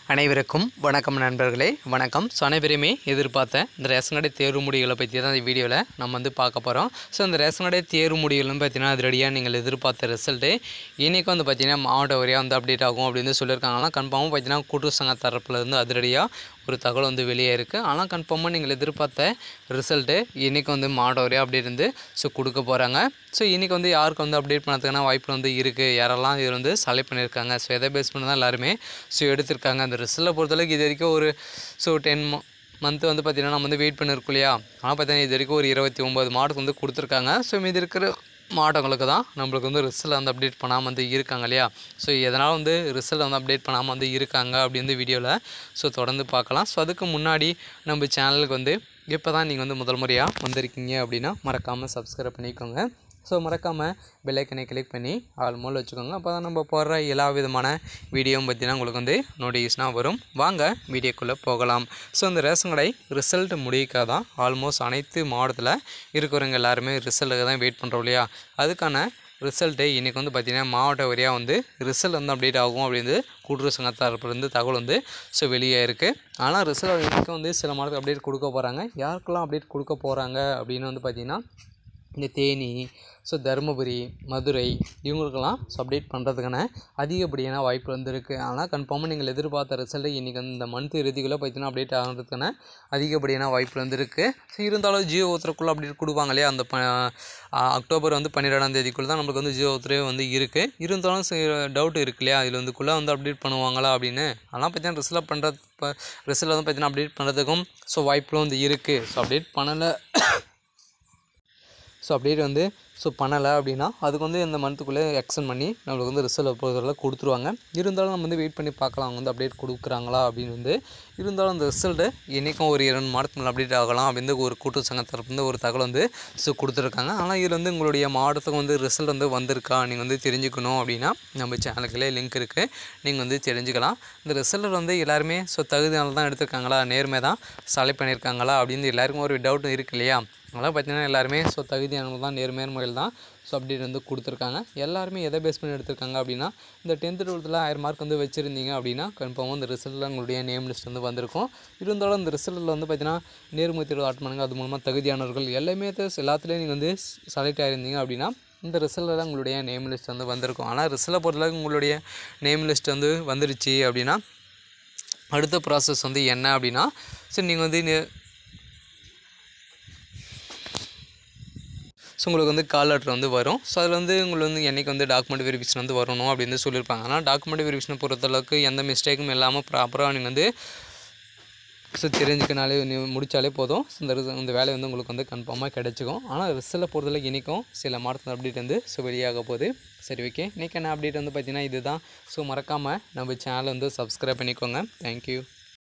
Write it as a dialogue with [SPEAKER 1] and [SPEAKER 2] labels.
[SPEAKER 1] அனைவருக்கும் வணக்கம் நண்பர்களே வணக்கம் ஸோ அனைவருமே எதிர்பார்த்த இந்த ரேஷன் கடை தேர்வு முடிவுகளை பற்றி தான் இந்த வீடியோவில் நம்ம வந்து பார்க்க போகிறோம் ஸோ இந்த ரேஷன் கடை தேர்வு முடிவுகளும் பார்த்தீங்கன்னா அது ரெடியாக நீங்கள் எதிர்பார்த்த ரிசல்ட்டு இன்றைக்கி வந்து பார்த்தீங்கன்னா மாவட்ட வரியாக வந்து அப்டேட் ஆகும் அப்படின்னு சொல்லியிருக்காங்கன்னா கன்ஃபார்மாக பார்த்தீங்கன்னா கூட்டுறவு சங்க தரப்புல இருந்து அதிரடியாக ஒரு தகவல் வந்து வெளியே இருக்குது ஆனால் கன்ஃபார்மாக நீங்கள் எதிர்பார்த்த ரிசல்ட்டு இன்றைக்கி வந்து மாவட்ட வரியாக அப்படி இருந்து ஸோ கொடுக்க போகிறாங்க ஸோ இன்றைக்கி வந்து யாருக்கு வந்து அப்டேட் பண்ணதுக்கான வாய்ப்பு வந்து இருக்குது யாரெல்லாம் இது வந்து செலக்ட் பண்ணியிருக்காங்க ஸோ எதை பேஸ் பண்ணி தான் எல்லாருமே ஸோ எடுத்திருக்காங்க அந்த ரிசல்ட்டை பொறுத்தளவுக்கு இது வரைக்கும் ஒரு ஸோ டென் மந்த் வந்து பார்த்திங்கன்னா நம்ம வந்து வெயிட் பண்ணியிருக்கோம் இல்லையா ஆனால் பார்த்தீங்கன்னா இது வரைக்கும் ஒரு இருபத்தி ஒம்பது மாடத்துக்கு வந்து கொடுத்துருக்காங்க ஸோ மீதி இருக்கிற மாவட்டங்களுக்கு தான் நம்மளுக்கு வந்து ரிசல்ட் வந்து அப்டேட் பண்ணாமல் வந்து இருக்காங்க இல்லையா ஸோ எதனால் வந்து ரிசல்ட் வந்து அப்டேட் பண்ணாமல் வந்து இருக்காங்க அப்படி வந்து வீடியோவில் ஸோ தொடர்ந்து பார்க்கலாம் ஸோ அதுக்கு முன்னாடி நம்ம சேனலுக்கு வந்து இப்போ தான் நீங்கள் வந்து முதல் முறையாக வந்திருக்கீங்க அப்படின்னா மறக்காமல் சப்ஸ்கிரைப் பண்ணிக்கோங்க ஸோ மறக்காமல் பெல்லைக்கனை கிளிக் பண்ணி ஆல் மோல் வச்சுக்கோங்க அப்போ தான் நம்ம போடுற எல்லா விதமான வீடியோவும் பார்த்தீங்கன்னா உங்களுக்கு வந்து நோட்டிஃபிகேஷனாக வரும் வாங்க வீடியோக்குள்ளே போகலாம் ஸோ இந்த ரேஷன் கடை ரிசல்ட் முடிக்காக தான் ஆல்மோஸ்ட் அனைத்து மாவட்டத்தில் இருக்கிறவங்க எல்லாருமே ரிசல்ட்டுக்கு தான் வெயிட் பண்ணுறோம் இல்லையா அதுக்கான ரிசல்ட்டு இன்றைக்கி வந்து பார்த்திங்கன்னா மாவட்ட வரியாக வந்து ரிசல்ட் வந்து அப்டேட் ஆகும் அப்படின்னு கூட்டுறவு சங்க தரப்புலேருந்து தகவல் வந்து ஸோ வெளியே இருக்குது ஆனால் ரிசல்ட் இன்றைக்கி வந்து சில மாவட்டத்துக்கு அப்டேட் கொடுக்க போகிறாங்க யாருக்கெல்லாம் அப்டேட் கொடுக்க போகிறாங்க அப்படின்னு வந்து பார்த்திங்கன்னா இந்த தேனி ஸோ தருமபுரி மதுரை இவங்களுக்கெல்லாம் ஸோ அப்டேட் பண்ணுறதுக்கான அதிகப்படியான வாய்ப்பு வந்து இருக்குது ஆனால் கன்ஃபார்மாக நீங்கள் எதிர்பார்த்த ரிசல்ட்டு இன்றைக்கி வந்து இந்த மந்த் இறுதிக்குள்ளே பார்த்தீங்கன்னா அப்டேட் ஆகிறதுக்கான அதிகப்படியான வாய்ப்பு வந்து இருக்குது ஸோ இருந்தாலும் ஜியோ ஒருத்தருக்குள்ளே அப்டேட் கொடுப்பாங்க இல்லையா அந்த ப அக்டோபர் வந்து பன்னிரெண்டாம் தேதிக்குள்ளே தான் நம்மளுக்கு வந்து ஜியோ ஒருத்தரே வந்து இருக்குது இருந்தாலும் டவுட் இருக்கு இல்லையா இதில் வந்துக்குள்ளே வந்து அப்டேட் பண்ணுவாங்களா அப்படின்னு அதெல்லாம் பார்த்தீங்கன்னா ரிசல்ட் பண்ணுறது இப்போ ரிசல்ட் வந்து பார்த்தீங்கன்னா அப்டேட் பண்ணுறதுக்கும் ஸோ வாய்ப்புகளும் வந்து இருக்குது ஸோ அப்டேட் பண்ணலை ஸோ அப்டேட் வந்து ஸோ பண்ணலை அப்படின்னா அதுக்கு வந்து இந்த மந்த்துக்குள்ளே எக்ஸ்டெண்ட் பண்ணி நம்மளுக்கு வந்து ரிசல்ட் பொறுத்தவரை கொடுத்துருவாங்க இருந்தாலும் நம்ம வந்து வெயிட் பண்ணி பார்க்கலாம் அவங்க வந்து அப்டேட் கொடுக்குறாங்களா அப்படின்னு வந்து இருந்தாலும் அந்த ரிசல்ட்டு என்றைக்கும் ஒரு இரண்டு மாதத்துக்கு மேலே அப்டேட் ஆகலாம் அப்படின்னு ஒரு கூட்டு சங்க தரப்புலேருந்து ஒரு தகவல் வந்து ஸோ கொடுத்துருக்காங்க ஆனால் இதில் வந்து உங்களுடைய மாவட்டத்துக்கு வந்து ரிசல்ட் வந்து வந்திருக்கா நீங்கள் வந்து தெரிஞ்சுக்கணும் அப்படின்னா நம்ம சேனலுக்குள்ளே லிங்க் இருக்குது நீங்கள் வந்து தெரிஞ்சுக்கலாம் இந்த ரிசல்ட் வந்து எல்லாருமே ஸோ தகுதியால் தான் எடுத்திருக்காங்களா நேர்மை தான் செலக்ட் பண்ணியிருக்காங்களா அப்படின்னு எல்லாருக்கும் ஒரு டவுட் இருக்கு இல்லையா அதனால் பார்த்தீங்கன்னா எல்லாருமே ஸோ தகுதியானவங்க தான் நேர்மையான முறையில் தான் ஸோ அப்டேட் வந்து கொடுத்துருக்காங்க எல்லாருமே எதை பேஸ் பண்ணி எடுத்திருக்காங்க அப்படின்னா இந்த டென்த்து டுவெல்த்தில் ஆயிரம் மார்க் வந்து வச்சுருந்தீங்க அப்படின்னா கன்ஃபார்மாக இந்த ரிசல்ட்டில் உங்களுடைய நேம் லிஸ்ட் வந்து வந்திருக்கும் இருந்தாலும் இந்த ரிசல்ட்டில் வந்து பார்த்தீங்கன்னா நேர்முக தேர்வு ஆட் பண்ணுங்க அது மூலமாக தகுதியானவர்கள் எல்லாமே எல்லாத்துலேயும் நீங்கள் வந்து செலக்ட் ஆகிருந்தீங்க அப்படின்னா இந்த ரிசல்ட்டில் தான் உங்களுடைய நேம் லிஸ்ட் வந்து வந்திருக்கும் ஆனால் ரிசல்ட்டை பொறுத்தளவுக்கு உங்களுடைய நேம் லிஸ்ட் வந்து வந்துருச்சு அப்படின்னா அடுத்த ப்ராசஸ் வந்து என்ன அப்படின்னா சரி நீங்கள் வந்து நே- ஸோ உங்களுக்கு வந்து கால் லெட்டர் வந்து வரும் ஸோ அதில் வந்து உங்களுக்கு வந்து என்றைக்கு வந்து டாக்குமெண்ட் வெரிஃபிகேஷன் வந்து வரணும் அப்படின்னு சொல்லியிருப்பாங்க ஆனால் டாக்குமெண்ட் வெரிஃபிகேஷனை பொறுத்தளவுக்கு எந்த மிஸ்டேக்கும் இல்லாமல் ப்ராப்பராக நீங்கள் வந்து ஸோ தெரிஞ்சுக்கனாலே நீ முடித்தாலே போதும் ஸோ இந்த ரிச- இந்த வேலை வந்து உங்களுக்கு வந்து கன்ஃபார்மாக கிடைச்சிக்கும் ஆனால் ரிசல்ட்டை பொறுத்தளவுக்கு இன்றைக்கும் சில மாதத்தில் அப்டேட் வந்து ஸோ வெளியாக போகுது சரி ஓகே இன்றைக்கி என்ன அப்டேட் வந்து பார்த்தீங்கன்னா இதுதான் ஸோ மறக்காமல் நம்ம சேனலை வந்து சப்ஸ்கிரைப் பண்ணிக்கோங்க தேங்க்யூ